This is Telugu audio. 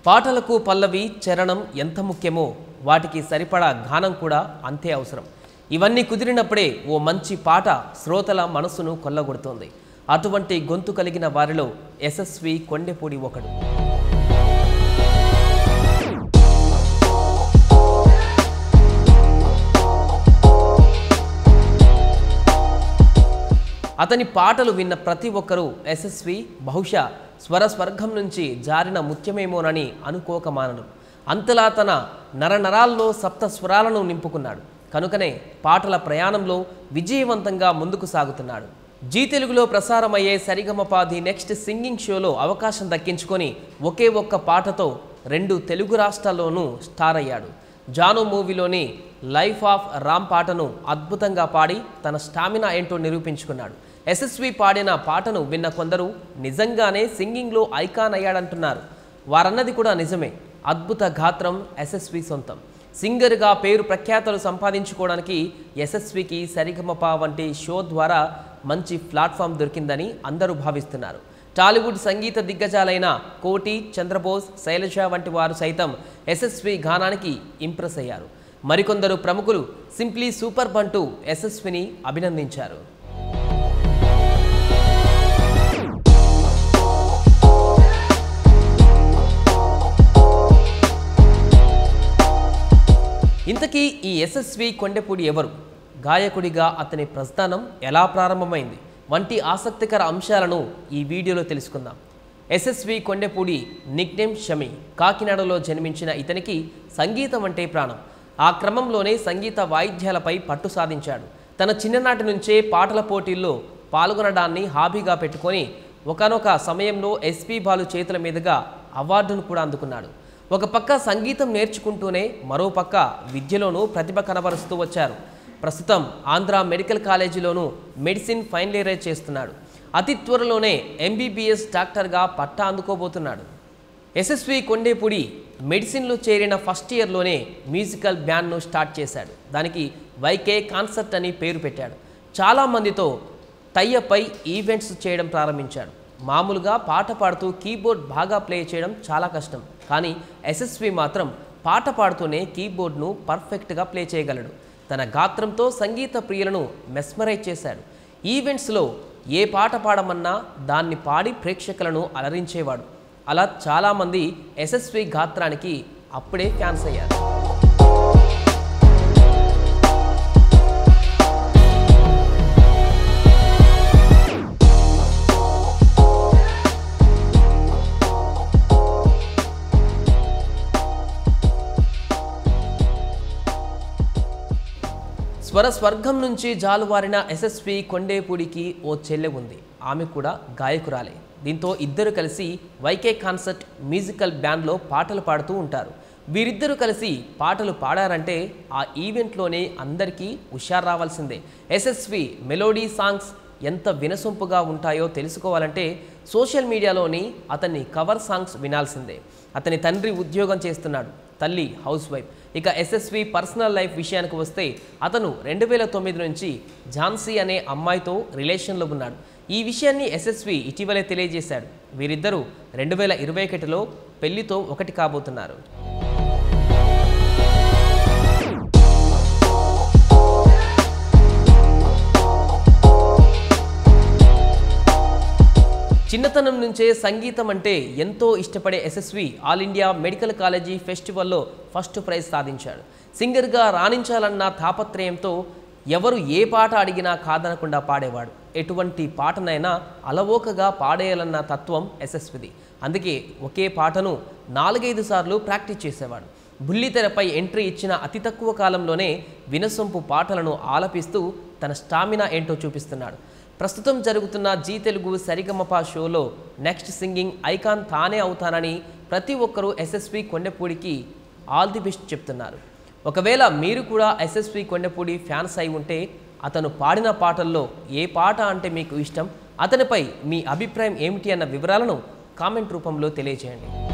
పాటలకు పల్లవి చరణం ఎంత ముఖ్యమో వాటికి సరిపడా గానం కూడా అంతే అవసరం ఇవన్నీ కుదిరినప్పుడే ఓ మంచి పాట శ్రోతల మనసును కొల్లగొడుతోంది అటువంటి గొంతు కలిగిన వారిలో యశస్వి కొండెపూడి ఒకడు అతని పాటలు విన్న ప్రతి ఒక్కరూ యశస్వి బహుశా స్వర స్వర్గం నుంచి జారిన ముత్యమేమోనని అనుకోకమానను అంతలా తన నరనరాల్లో సప్త స్వరాలను నింపుకున్నాడు కనుకనే పాటల ప్రయాణంలో విజయవంతంగా ముందుకు సాగుతున్నాడు జీ తెలుగులో ప్రసారమయ్యే సరిగమపాది నెక్స్ట్ సింగింగ్ షోలో అవకాశం దక్కించుకొని ఒకే ఒక్క పాటతో రెండు తెలుగు రాష్ట్రాల్లోనూ స్టార్ అయ్యాడు జాను మూవీలోని లైఫ్ ఆఫ్ రామ్ పాటను అద్భుతంగా పాడి తన స్టామినా ఏంటో నిరూపించుకున్నాడు ఎస్ఎస్వి పాడిన పాటను విన్న కొందరు నిజంగానే సింగింగ్లో ఐకాన్ అయ్యాడంటున్నారు వారన్నది కూడా నిజమే అద్భుత గాత్రం ఎస్ఎస్వి సొంతం సింగర్గా పేరు ప్రఖ్యాతలు సంపాదించుకోవడానికి యశస్వికి సరిగమప వంటి షో ద్వారా మంచి ప్లాట్ఫామ్ దొరికిందని అందరూ భావిస్తున్నారు టాలీవుడ్ సంగీత దిగ్గజాలైన కోటి చంద్రబోస్ శైలజ వంటి వారు సైతం యశస్వి గానానికి ఇంప్రెస్ అయ్యారు మరికొందరు ప్రముఖులు సింప్లీ సూపర్ బంటూ యశస్విని అభినందించారు ఇంతకీ ఈ యశస్వి కొండెపూడి ఎవరు గాయకుడిగా అతని ప్రస్థానం ఎలా ప్రారంభమైంది వంటి ఆసక్తికర అంశాలను ఈ వీడియోలో తెలుసుకుందాం ఎస్ఎస్వి కొండెపూడి నిక్నేమ్ షమి కాకినాడలో జన్మించిన ఇతనికి సంగీతం అంటే ప్రాణం ఆ క్రమంలోనే సంగీత వాయిద్యాలపై పట్టు సాధించాడు తన చిన్ననాటి నుంచే పాటల పోటీల్లో పాల్గొనడాన్ని హాబీగా పెట్టుకొని ఒకనొక సమయంలో ఎస్పీ బాలు చేతుల మీదుగా అవార్డును కూడా అందుకున్నాడు ఒక పక్క సంగీతం నేర్చుకుంటూనే మరో పక్క విద్యలోనూ ప్రతిభ కనబరుస్తూ వచ్చారు ప్రస్తుతం ఆంధ్ర మెడికల్ కాలేజీలోనూ మెడిసిన్ ఫైనల్ ఇయర్ చేస్తున్నాడు అతి త్వరలోనే ఎంబీబీఎస్ డాక్టర్గా పట్టా అందుకోబోతున్నాడు ఎస్ఎస్వి కొండేపూడి మెడిసిన్లో చేరిన ఫస్ట్ ఇయర్లోనే మ్యూజికల్ బ్యాండ్ను స్టార్ట్ చేశాడు దానికి వైకే కాన్సర్ట్ అని పేరు పెట్టాడు చాలామందితో టైఅప్ అయి ఈవెంట్స్ చేయడం ప్రారంభించాడు మామూలుగా పాట పాడుతూ కీబోర్డ్ బాగా ప్లే చేయడం చాలా కష్టం కానీ ఎస్ఎస్వి మాత్రం పాట పాడుతూనే కీబోర్డ్ను పర్ఫెక్ట్గా ప్లే చేయగలడు తన గాత్రంతో సంగీత ప్రియులను మెస్మరైజ్ చేశాడు ఈవెంట్స్లో ఏ పాట పాడమన్నా దాన్ని పాడి ప్రేక్షకులను అలరించేవాడు అలా చాలామంది ఎస్ఎస్వి గాత్రానికి అప్పుడే ఫ్యాన్స్ అయ్యారు స్వర స్వర్గం నుంచి జాలువారిన ఎస్ఎస్పి కొండేపూడికి ఓ చెల్లె ఉంది ఆమె కూడా గాయకురాలే దీంతో ఇద్దరు కలిసి వైకే కాన్సర్ట్ మ్యూజికల్ బ్యాండ్లో పాటలు పాడుతూ ఉంటారు వీరిద్దరూ కలిసి పాటలు పాడారంటే ఆ ఈవెంట్లోనే అందరికీ హుషారు రావాల్సిందే ఎస్ఎస్వి మెలోడీ సాంగ్స్ ఎంత వినసొంపుగా ఉంటాయో తెలుసుకోవాలంటే సోషల్ మీడియాలోని అతన్ని కవర్ సాంగ్స్ వినాల్సిందే అతని తండ్రి ఉద్యోగం చేస్తున్నాడు తల్లి హౌస్ వైఫ్ ఇక ఎస్ఎస్వి పర్సనల్ లైఫ్ విషయానికి వస్తే అతను రెండు వేల తొమ్మిది నుంచి ఝాన్సీ అనే అమ్మాయితో రిలేషన్లో ఉన్నాడు ఈ విషయాన్ని ఎస్ఎస్వి ఇటీవలే తెలియజేశాడు వీరిద్దరూ రెండు వేల ఇరవై ఒకటిలో పెళ్లితో ఒకటి కాబోతున్నారు చిన్నతనం నుంచే సంగీతం అంటే ఎంతో ఇష్టపడే SSV all India medical college ఫెస్టివల్లో ఫస్ట్ ప్రైజ్ సాధించాడు సింగర్గా రాణించాలన్న తాపత్రయంతో ఎవరు ఏ పాట అడిగినా కాదనకుండా పాడేవాడు ఎటువంటి పాటనైనా అలవోకగా పాడేయాలన్న తత్వం ఎస్ఎస్విది అందుకే ఒకే పాటను నాలుగైదు సార్లు ప్రాక్టీస్ చేసేవాడు బుల్లితెరపై ఎంట్రీ ఇచ్చిన అతి తక్కువ కాలంలోనే వినసొంపు పాటలను ఆలపిస్తూ తన స్టామినా ఏంటో చూపిస్తున్నాడు ప్రస్తుతం జరుగుతున్న జీ తెలుగు సరిగమప షోలో నెక్స్ట్ సింగింగ్ ఐకాన్ తానే అవుతానని ప్రతి ఒక్కరూ ఎస్ఎస్వి కొండపూడికి ఆల్ ది బెస్ట్ చెప్తున్నారు ఒకవేళ మీరు కూడా ఎస్ఎస్వి కొండపూడి ఫ్యాన్స్ అయి ఉంటే అతను పాడిన పాటల్లో ఏ పాట అంటే మీకు ఇష్టం అతనిపై మీ అభిప్రాయం ఏమిటి అన్న వివరాలను కామెంట్ రూపంలో తెలియజేయండి